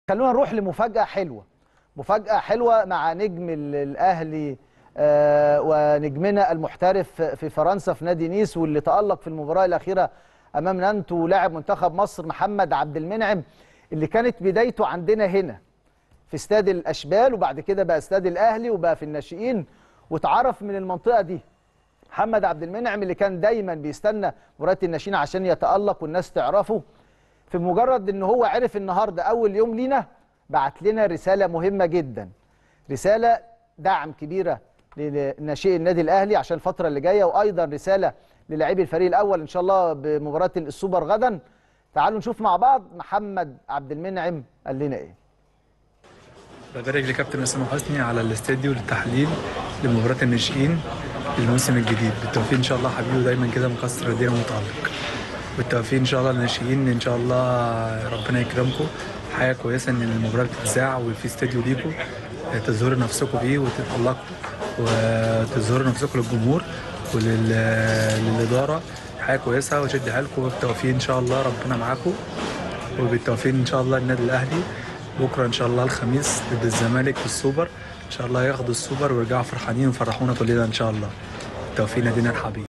خلونا نروح لمفاجأة حلوة مفاجأة حلوة مع نجم ال- الأهلي آه، ونجمنا المحترف في فرنسا في نادي نيس واللي تألق في المباراة الأخيرة أمام نانتو ولاعب منتخب مصر محمد عبد المنعم اللي كانت بدايته عندنا هنا في استاد الأشبال وبعد كده بقى استاد الأهلي وبقى في الناشئين واتعرف من المنطقة دي محمد عبد المنعم اللي كان دايما بيستنى مباراة الناشئين عشان يتألق والناس تعرفه في مجرد ان هو عرف النهارده اول يوم لينا بعت لنا رساله مهمه جدا رساله دعم كبيره لناشئي النادي الاهلي عشان الفتره اللي جايه وايضا رساله للاعبي الفريق الاول ان شاء الله بمباراه السوبر غدا تعالوا نشوف مع بعض محمد عبد المنعم قال لنا ايه ببارك لكابتن اسامه حسني على الاستديو للتحليل لمباراه الناشئين الموسم الجديد بالتوفيق ان شاء الله حبيبي ودايما كده مكسر الدنيا ومتالق بالتوفيق ان شاء الله الناشئين ان شاء الله ربنا يكرمكم حاجه كويسه ان المباراه بتتذاع وفي استديو ليكم تظهروا نفسكم بيه وتتالقوا وتظهروا نفسكم للجمهور وللاداره حاجه كويسه وشد حيلكم بالتوفيق ان شاء الله ربنا معاكم وبالتوفيق ان شاء الله النادي الاهلي بكره ان شاء الله الخميس ضد الزمالك في السوبر ان شاء الله ياخدوا السوبر ويرجعوا فرحانين ويفرحونا كلنا ان شاء الله بالتوفيق نادينا الحبيب